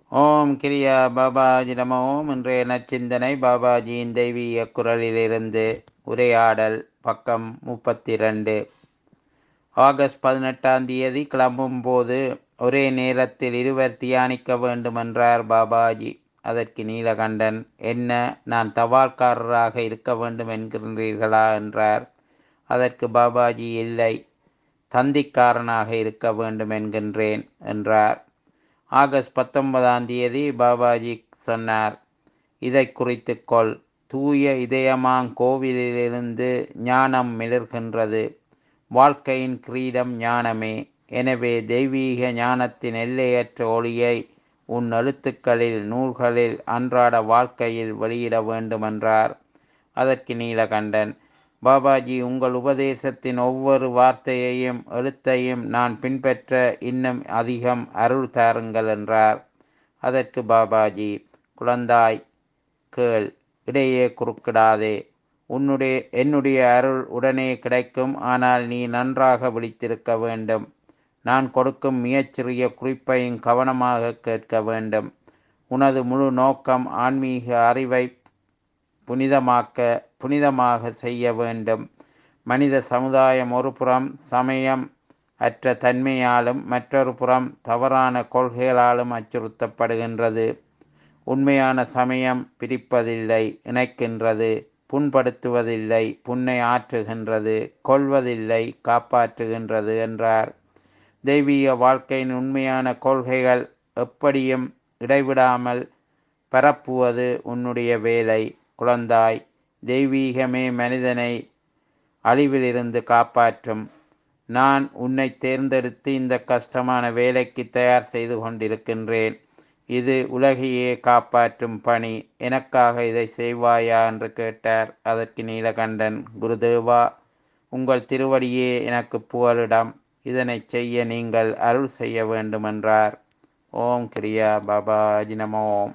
ஓம் கிரியா பாபாஜி நம ஓம் இன்றைய நச்சிந்தனை பாபாஜியின் தெய்வீக குரலிலிருந்து உரையாடல் பக்கம் முப்பத்தி ரெண்டு ஆகஸ்ட் பதினெட்டாம் தேதி கிளம்பும் போது ஒரே நேரத்தில் இருவர் தியானிக்க வேண்டுமென்றார் பாபாஜி அதற்கு நீலகண்டன் என்ன நான் தபால்காரராக இருக்க வேண்டும் என்கின்றீர்களா என்றார் அதற்கு பாபாஜி இல்லை தந்திக்காரனாக இருக்க வேண்டும் என்கின்றேன் என்றார் ஆகஸ்ட் பத்தொன்பதாம் தேதி பாபாஜி சொன்னார் இதை குறித்து கொள் தூய இதயமாங் கோவிலிலிருந்து ஞானம் மிளர்கின்றது வாழ்க்கையின் கிரீடம் ஞானமே எனவே தெய்வீக ஞானத்தின் எல்லையற்ற ஒளியை உன் எழுத்துக்களில் நூல்களில் அன்றாட வாழ்க்கையில் வெளியிட வேண்டுமென்றார் அதற்கு நீலகண்டன் பாபாஜி உங்கள் உபதேசத்தின் ஒவ்வொரு வார்த்தையையும் எழுத்தையும் நான் பின்பற்ற இன்னும் அதிகம் அருள் தாருங்கள் என்றார் அதற்கு பாபாஜி குழந்தாய் கேள் இடையே குறுக்கிடாதே உன்னுடைய என்னுடைய அருள் உடனே கிடைக்கும் ஆனால் நீ நன்றாக விழித்திருக்க வேண்டும் நான் கொடுக்கும் மிகச்சிறிய குறிப்பையும் கவனமாக கேட்க வேண்டும் உனது முழு நோக்கம் ஆன்மீக அறிவை புனிதமாக்க புனிதமாக செய்ய வேண்டும் மனித சமுதாயம் ஒரு புறம் சமயம் அற்ற தன்மையாலும் மற்றொரு புறம் தவறான கொள்கைகளாலும் அச்சுறுத்தப்படுகின்றது உண்மையான சமயம் பிரிப்பதில்லை இணைக்கின்றது புண்படுத்துவதில்லை புண்ணை ஆற்றுகின்றது கொள்வதில்லை காப்பாற்றுகின்றது என்றார் தெய்வீக வாழ்க்கையின் உண்மையான கொள்கைகள் எப்படியும் இடைவிடாமல் பரப்புவது உன்னுடைய வேலை குழந்தாய் தெய்வீகமே மனிதனை அழிவிலிருந்து காப்பாற்றும் நான் உன்னை தேர்ந்தெடுத்து இந்த கஷ்டமான வேலைக்கு தயார் செய்து கொண்டிருக்கின்றேன் இது உலகையே காப்பாற்றும் பணி எனக்காக இதை செய்வாயா என்று கேட்டார் அதற்கு நீலகண்டன் குருதேவா உங்கள் திருவடியே எனக்கு புகலிடம் இதனை செய்ய நீங்கள் அருள் செய்ய வேண்டுமென்றார் ஓம் கிரியா பாபாஜி நமோம்